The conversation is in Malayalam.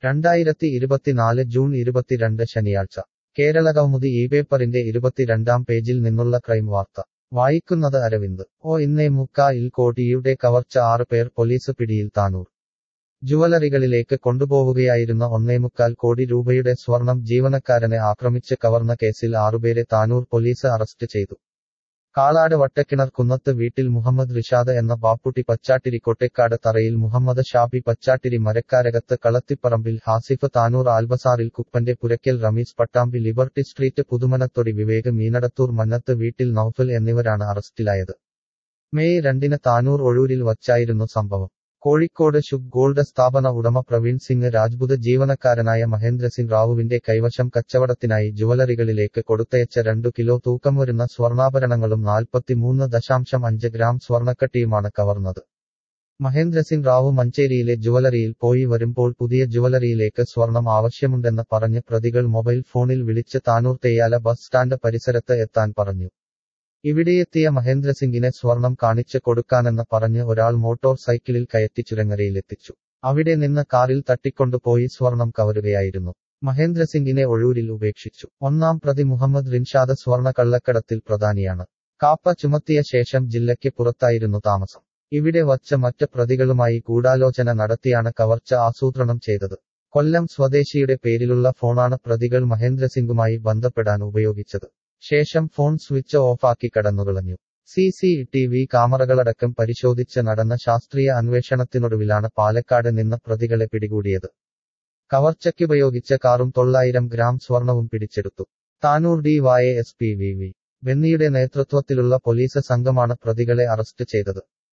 രണ്ടായിരത്തി ഇരുപത്തിനാല് ജൂൺ ഇരുപത്തിരണ്ട് ശനിയാഴ്ച കേരള കൗമുദി ഈ പേപ്പറിന്റെ ഇരുപത്തിരണ്ടാം പേജിൽ നിന്നുള്ള ക്രൈം വാർത്ത വായിക്കുന്നത് അരവിന്ദ് ഓ ഇന്നേ മുക്കായിൽ കോടിയുടെ കവർച്ച ആറ് പേർ പോലീസ് പിടിയിൽ താനൂർ ജുവലറികളിലേക്ക് കൊണ്ടുപോവുകയായിരുന്ന ഒന്നേമുക്കാൽ കോടി രൂപയുടെ സ്വർണം ജീവനക്കാരനെ ആക്രമിച്ച് കവർന്ന കേസിൽ ആറുപേരെ താനൂർ പോലീസ് അറസ്റ്റ് ചെയ്തു കാളാട് വട്ടക്കിണർ കുന്നത്ത് വീട്ടിൽ മുഹമ്മദ് റിഷാദ് എന്ന ബാപ്പുട്ടി പച്ചാട്ടിരി കൊട്ടേക്കാട് തറയിൽ മുഹമ്മദ് ഷാബി പച്ചാട്ടിരി മരക്കാരകത്ത് കളത്തിപ്പറമ്പിൽ ഹാസിഫ് താനൂർ ആൽബസാറിൽ കുപ്പന്റെ പുരയ്ക്കൽ റമീസ് പട്ടാമ്പി ലിബർട്ടി സ്ട്രീറ്റ് പുതുമനത്തൊടി വിവേക് മീനടത്തൂർ മന്നത്ത് വീട്ടിൽ നൌഫൽ എന്നിവരാണ് അറസ്റ്റിലായത് മെയ് രണ്ടിന് താനൂർ ഒഴൂരിൽ വച്ചായിരുന്നു സംഭവം കോഴിക്കോട് ശുഭ് ഗോൾഡ് സ്ഥാപന ഉടമ പ്രവീൺ സിംഗ് രാജ്പുത് ജീവനക്കാരനായ മഹേന്ദ്ര സിംഗ് റാവുവിന്റെ കൈവശം കച്ചവടത്തിനായി ജുവലറികളിലേക്ക് കൊടുത്തയച്ച രണ്ടു കിലോ തൂക്കം വരുന്ന സ്വർണ്ണാഭരണങ്ങളും നാൽപ്പത്തിമൂന്ന് ദശാംശം അഞ്ച് ഗ്രാം സ്വർണ്ണക്കട്ടിയുമാണ് കവർന്നത് മഹേന്ദ്ര സിംഗ് റാവു മഞ്ചേരിയിലെ ജുവലറിയിൽ പോയി വരുമ്പോൾ പുതിയ ജുവലറിയിലേക്ക് സ്വർണം ആവശ്യമുണ്ടെന്ന് പറഞ്ഞ് പ്രതികൾ മൊബൈൽ ഫോണിൽ വിളിച്ച് താനൂർ തെയ്യാല ബസ് സ്റ്റാൻഡ് പരിസരത്ത് എത്താൻ പറഞ്ഞു ഇവിടെയെത്തിയ മഹേന്ദ്ര സിംഗിനെ സ്വർണം കാണിച്ച് കൊടുക്കാനെന്ന് പറഞ്ഞ് ഒരാൾ മോട്ടോർ സൈക്കിളിൽ കയറ്റി ചുരങ്ങരയിലെത്തിച്ചു അവിടെ നിന്ന് കാറിൽ തട്ടിക്കൊണ്ടുപോയി സ്വർണം കവരുകയായിരുന്നു മഹേന്ദ്ര സിംഗിനെ ഒഴൂരിൽ ഉപേക്ഷിച്ചു ഒന്നാം പ്രതി മുഹമ്മദ് റിൻഷാദ് സ്വർണ കള്ളക്കടത്തിൽ പ്രധാനിയാണ് കാപ്പ ചുമത്തിയ ശേഷം ജില്ലയ്ക്ക് പുറത്തായിരുന്നു താമസം ഇവിടെ വച്ച മറ്റ് പ്രതികളുമായി ഗൂഢാലോചന നടത്തിയാണ് കവർച്ച ആസൂത്രണം ചെയ്തത് കൊല്ലം സ്വദേശിയുടെ പേരിലുള്ള ഫോണാണ് പ്രതികൾ മഹേന്ദ്ര സിംഗുമായി ബന്ധപ്പെടാൻ ഉപയോഗിച്ചത് ശേഷം ഫോൺ സ്വിച്ച് ഓഫാക്കി കടന്നുകളഞ്ഞു സി സി ടി വി ക്യാമറകളടക്കം പരിശോധിച്ച് നടന്ന ശാസ്ത്രീയ അന്വേഷണത്തിനൊടുവിലാണ് പാലക്കാട് നിന്ന് പ്രതികളെ പിടികൂടിയത് കവർച്ചയ്ക്കുപയോഗിച്ച കാറും തൊള്ളായിരം ഗ്രാം സ്വർണവും പിടിച്ചെടുത്തു Tanur D Y S P V V ബെന്നിയുടെ നേതൃത്വത്തിലുള്ള പോലീസ് സംഘമാണ് പ്രതികളെ അറസ്റ്റ് ചെയ്തത്